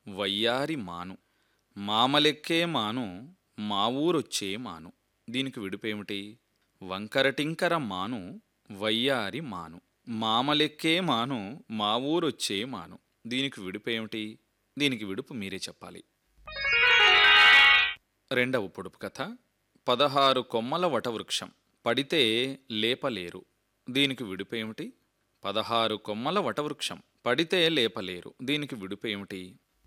వయ్యారి మాను మామలెక్కే మాను మా ఊరొచ్చే మాను దీనికి విడుపేమిటి వంకరటింకర మాను వయ్యారి మాను మామలెక్కే మాను మా ఊరొచ్చే మాను దీనికి విడుపేమిటి దీనికి విడుపు మీరే చెప్పాలి రెండవ పొడుపు కథ పదహారు కొమ్మల వటవృక్షం పడితే లేపలేరు దీనికి విడుపేమిటి పదహారు కొమ్మల వటవృక్షం పడితే లేపలేరు దీనికి విడుపేమిటి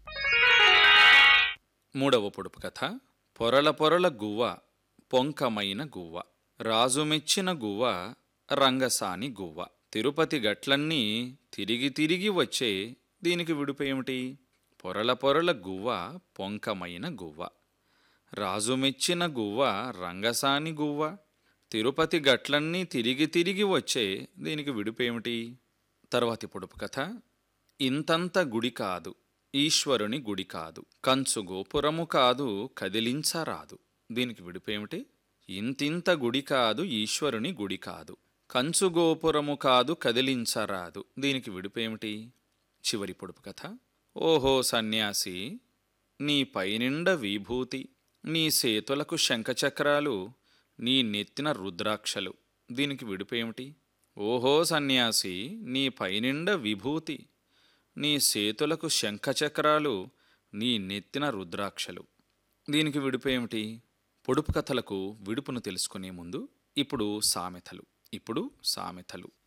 మూడవ పొడుపు కథ పొరల పొరల గువ్వ పొంకమైన గువ్వ రాజు మెచ్చిన గువ్వ రంగసాని గువ్వ తిరుపతి గట్లన్నీ తిరిగి తిరిగి వచ్చే దీనికి విడుపేమిటి పొరల పొరల గువ్వ పొంకమైన గువ్వ రాజు మెచ్చిన గువ్వ రంగసాని గువ్వ తిరుపతి గట్లన్నీ తిరిగి తిరిగి వచ్చే దీనికి విడుపేమిటి తర్వాతి పొడుపు కథ ఇంతంత గుడి కాదు ఈశ్వరుని గుడి కాదు కంచు గోపురము కాదు కదిలించరాదు దీనికి విడుపేమిటి ఇంతింత గుడి కాదు ఈశ్వరుని గుడి కాదు కంచు గోపురము కాదు కదిలించరాదు దీనికి విడుపేమిటి చివరి పొడుపు కథ ఓహో సన్యాసి నీ పైనిండ విభూతి నీ సేతులకు శంఖచక్రాలు నీ నెత్తిన రుద్రాక్షలు దీనికి విడుపేమిటి ఓహో సన్యాసి నీ పైనిండ విభూతి నీ సేతులకు శంఖచక్రాలు నీ నెత్తిన రుద్రాక్షలు దీనికి విడుపేమిటి పొడుపు కథలకు విడుపును తెలుసుకునే ముందు ఇప్పుడు సామెతలు ఇప్పుడు సామెతలు